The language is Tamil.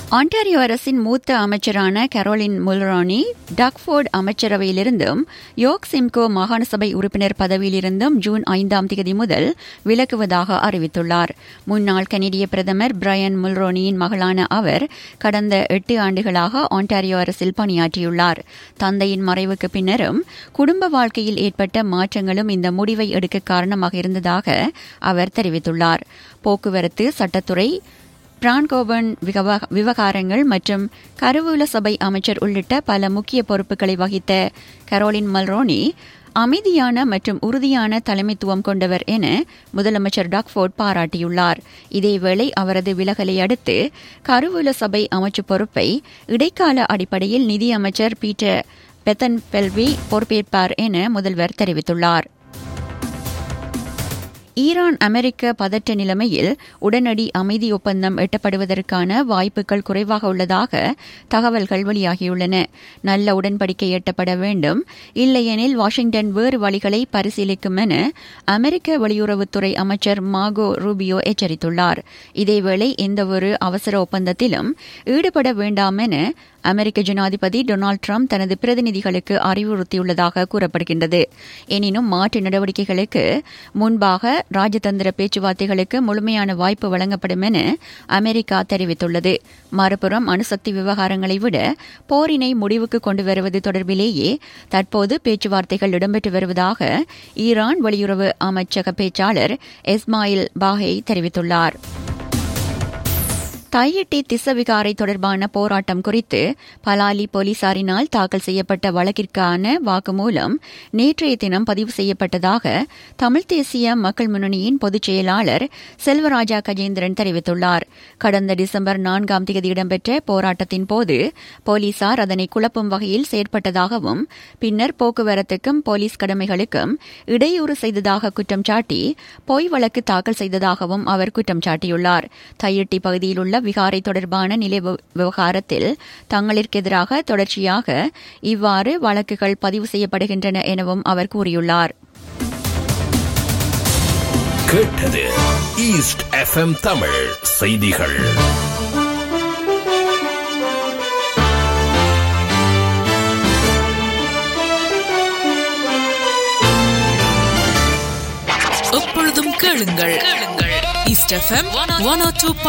ஆன்டாரியோ அரசின் மூத்த அமைச்சரான கரோலின் முல்ரானி டக்ஃபோர்ட் அமைச்சரவையிலிருந்தும் யோக் சிம்கோ மாகாண சபை உறுப்பினர் பதவியிலிருந்தும் ஜூன் ஐந்தாம் தேதி முதல் விலகுவதாக அறிவித்துள்ளார் முன்னாள் கனடிய பிரதமர் பிரையன் முல்ரோனியின் மகளான அவர் கடந்த எட்டு ஆண்டுகளாக ஆன்டாரியோ அரசில் பணியாற்றியுள்ளார் தந்தையின் மறைவுக்கு பின்னரும் குடும்ப வாழ்க்கையில் ஏற்பட்ட மாற்றங்களும் இந்த முடிவை எடுக்க காரணமாக இருந்ததாக அவர் தெரிவித்துள்ளார் போக்குவரத்து சட்டத்துறை பிரான்கோபன் விவகாரங்கள் மற்றும் கருவூல சபை அமைச்சர் உள்ளிட்ட பல முக்கிய பொறுப்புகளை வகித்த கரோலின் மல்ரோனி அமைதியான மற்றும் உறுதியான தலைமைத்துவம் கொண்டவர் என முதலமைச்சர் டாக்ஃபோர்ட் பாராட்டியுள்ளார் இதேவேளை அவரது விலகலை அடுத்து கருவூல சபை அமைச்சு பொறுப்பை இடைக்கால அடிப்படையில் நிதியமைச்சர் பீட்டர் பெத்தன் பெல்வி பொறுப்பேற்பார் என முதல்வர் தெரிவித்துள்ளார் ஈரான் அமெரிக்க பதற்ற நிலைமையில் உடனடி அமைதி ஒப்பந்தம் எட்டப்படுவதற்கான வாய்ப்புகள் குறைவாக உள்ளதாக தகவல்கள் வெளியாகியுள்ளன நல்ல உடன்படிக்கை எட்டப்பட வேண்டும் இல்லையெனில் வாஷிங்டன் வேறு வழிகளை பரிசீலிக்கும் என அமெரிக்க வெளியுறவுத்துறை அமைச்சர் மாகோ ரூபியோ எச்சரித்துள்ளார் இதேவேளை எந்தவொரு அவசர ஒப்பந்தத்திலும் ஈடுபட வேண்டாம் என அமெரிக்க ஜனாதிபதி டொனால்டு ட்ரம்ப் தனது பிரதிநிதிகளுக்கு அறிவுறுத்தியுள்ளதாக கூறப்படுகின்றது எனினும் மாற்று நடவடிக்கைகளுக்கு முன்பாக ராஜதந்திர பேச்சுவார்த்தைகளுக்கு முழுமையான வாய்ப்பு வழங்கப்படும் என அமெரிக்கா தெரிவித்துள்ளது மறுபுறம் அணுசக்தி விவகாரங்களை விட போரினை முடிவுக்கு கொண்டு வருவது தொடர்பிலேயே தற்போது பேச்சுவார்த்தைகள் இடம்பெற்று வருவதாக ஈரான் வெளியுறவு அமைச்சக பேச்சாளர் எஸ்மாயில் பாஹே தெரிவித்துள்ளார் தையிட்டி திசவிகாரை தொடர்பான போராட்டம் குறித்து பலாலி போலீசாரினால் தாக்கல் செய்யப்பட்ட வழக்கிற்கான வாக்குமூலம் நேற்றைய தினம் பதிவு செய்யப்பட்டதாக தமிழ் தேசிய மக்கள் முன்னணியின் பொதுச் செயலாளர் செல்வராஜா கஜேந்திரன் தெரிவித்துள்ளார் கடந்த டிசம்பர் நான்காம் தேதி இடம்பெற்ற போராட்டத்தின் போது போலீசார் அதனை குழப்பும் வகையில் செயற்பட்டதாகவும் பின்னர் போக்குவரத்துக்கும் போலீஸ் கடமைகளுக்கும் இடையூறு செய்ததாக குற்றம் சாட்டி பொய் வழக்கு தாக்கல் செய்ததாகவும் அவர் குற்றம் சாட்டியுள்ளார் தையிட்டி பகுதியில் உள்ள விகாரை தொடர்பான நிலை விவகாரத்தில் தங்களிற்கு எதிராக தொடர்ச்சியாக இவ்வாறு வழக்குகள் பதிவு செய்யப்படுகின்றன எனவும் அவர் கூறியுள்ளார் கேட்டது ஈஸ்ட் எஃப்எம் தமிழ் செய்திகள் எப்பொழுதும் கேளுங்கள் கேளுங்கள் East FM one o two